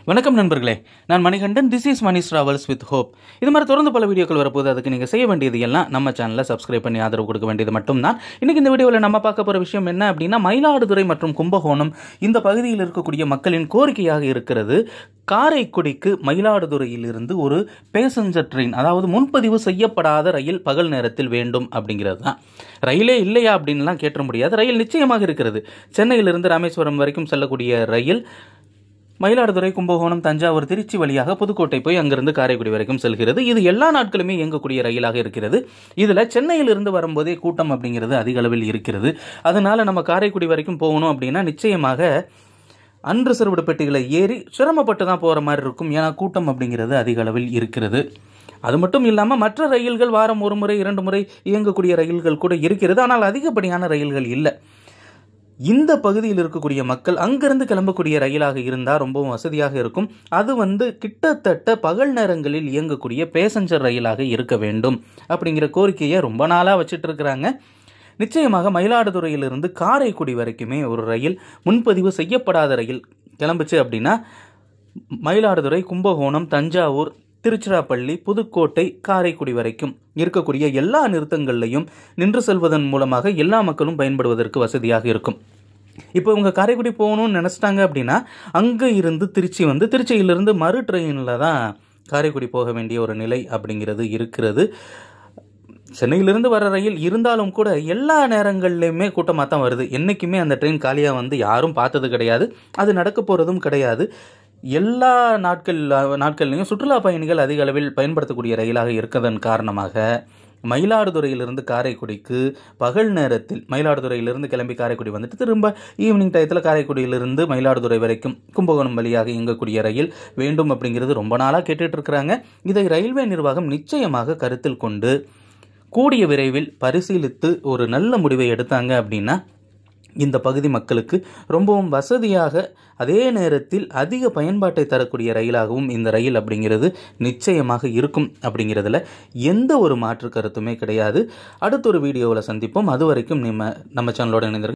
வணக்கம் நண்பர்களே நான் Manikandan this is Mani travels with hope இது மாதிரி தொடர்ந்து பல வீடியோக்கள் வரப்போது அதுக்கு நீங்கள் செய்ய வேண்டியது எல்லாம் நம்ம சேனலை சப்ஸ்கிரைப் பண்ணி ஆதரவு கொடுக்க வேண்டியது மட்டும்தான் இன்னைக்கு இந்த வீடியோவில் நம்ம பார்க்க போகிற விஷயம் என்ன அப்படின்னா மயிலாடுதுறை மற்றும் கும்பகோணம் இந்த பகுதியில் இருக்கக்கூடிய மக்களின் கோரிக்கையாக இருக்கிறது காரைக்குடிக்கு மயிலாடுதுறையிலிருந்து ஒரு பேசஞ்சர் ட்ரெயின் அதாவது முன்பதிவு செய்யப்படாத ரயில் பகல் நேரத்தில் வேண்டும் அப்படிங்கிறது தான் ரயிலே இல்லையா அப்படின்லாம் கேட்ட முடியாது ரயில் நிச்சயமாக இருக்கிறது சென்னையிலிருந்து ராமேஸ்வரம் வரைக்கும் செல்லக்கூடிய ரயில் மயிலாடுதுறை கும்பகோணம் தஞ்சாவூர் திருச்சி வழியாக புதுக்கோட்டை போய் அங்கிருந்து காரைக்குடி வரைக்கும் செல்கிறது இது எல்லா நாட்களுமே இயங்கக்கூடிய ரயிலாக இருக்கிறது இதில் சென்னையிலிருந்து வரும்போதே கூட்டம் அப்படிங்கிறது அதிக அளவில் இருக்கிறது அதனால நம்ம காரைக்குடி வரைக்கும் போகணும் அப்படின்னா நிச்சயமாக அன்ரிசர்வ்டு பெட்டிகளை ஏறி சிரமப்பட்டு தான் போகிற மாதிரி இருக்கும் ஏன்னா கூட்டம் அப்படிங்கிறது அதிக அளவில் இருக்கிறது அது மட்டும் இல்லாமல் மற்ற ரயில்கள் வாரம் ஒரு முறை இரண்டு முறை இயங்கக்கூடிய ரயில்கள் கூட இருக்கிறது ஆனால் அதிகப்படியான ரயில்கள் இல்லை இந்த பகுதியில் இருக்கக்கூடிய மக்கள் அங்கிருந்து கிளம்பக்கூடிய ரயிலாக இருந்தால் ரொம்பவும் வசதியாக இருக்கும் அது வந்து கிட்டத்தட்ட பகல் நேரங்களில் இயங்கக்கூடிய பேசஞ்சர் ரயிலாக இருக்க வேண்டும் அப்படிங்கிற கோரிக்கையை ரொம்ப நாளாக வச்சுட்டு இருக்கிறாங்க நிச்சயமாக மயிலாடுதுறையிலிருந்து காரைக்குடி வரைக்குமே ஒரு ரயில் முன்பதிவு செய்யப்படாத ரயில் கிளம்புச்சு அப்படின்னா மயிலாடுதுறை கும்பகோணம் தஞ்சாவூர் திருச்சிராப்பள்ளி புதுக்கோட்டை காரைக்குடி வரைக்கும் இருக்கக்கூடிய எல்லா நிறுத்தங்கள்லையும் நின்று செல்வதன் மூலமாக எல்லா மக்களும் பயன்படுவதற்கு வசதியாக இருக்கும் இப்போ இவங்க காரைக்குடி போகணும்னு நினச்சிட்டாங்க அப்படின்னா அங்கே இருந்து திருச்சி வந்து திருச்சியிலிருந்து மறு ட்ரெயினில் தான் காரைக்குடி போக வேண்டிய ஒரு நிலை அப்படிங்கிறது இருக்கிறது சென்னையிலிருந்து வர ரயில் இருந்தாலும் கூட எல்லா நேரங்கள்லையுமே கூட்டமாக தான் வருது என்றைக்குமே அந்த ட்ரெயின் காலியாக வந்து யாரும் பார்த்தது கிடையாது அது நடக்க போகிறதும் கிடையாது எல்லா நாட்கள் நாட்கள்லையும் சுற்றுலா பயணிகள் அதிக அளவில் பயன்படுத்தக்கூடிய ரயிலாக இருக்கதன் காரணமாக மயிலாடுதுறையிலிருந்து காரைக்குடிக்கு பகல் நேரத்தில் மயிலாடுதுறையிலிருந்து கிளம்பி காரைக்குடி வந்துட்டு திரும்ப ஈவினிங் டயத்தில் காரைக்குடியிலிருந்து மயிலாடுதுறை வரைக்கும் கும்பகோணம் வழியாக இயங்கக்கூடிய ரயில் வேண்டும் அப்படிங்கிறது ரொம்ப நாளாக கேட்டுட்டு இருக்கிறாங்க இதை ரயில்வே நிர்வாகம் நிச்சயமாக கருத்தில் கொண்டு கூடிய விரைவில் பரிசீலித்து ஒரு நல்ல முடிவை எடுத்தாங்க அப்படின்னா இந்த பகுதி மக்களுக்கு ரொம்பவும் வசதியாக அதே நேரத்தில் அதிக பயன்பாட்டை தரக்கூடிய ரயிலாகவும் இந்த ரயில் அப்படிங்கிறது நிச்சயமாக இருக்கும் அப்படிங்கிறதுல எந்த ஒரு மாற்று கருத்துமே கிடையாது அடுத்த ஒரு வீடியோவில் சந்திப்போம் அது வரைக்கும் நம்ம நம்ம சேனலோட இணைந்திருக்க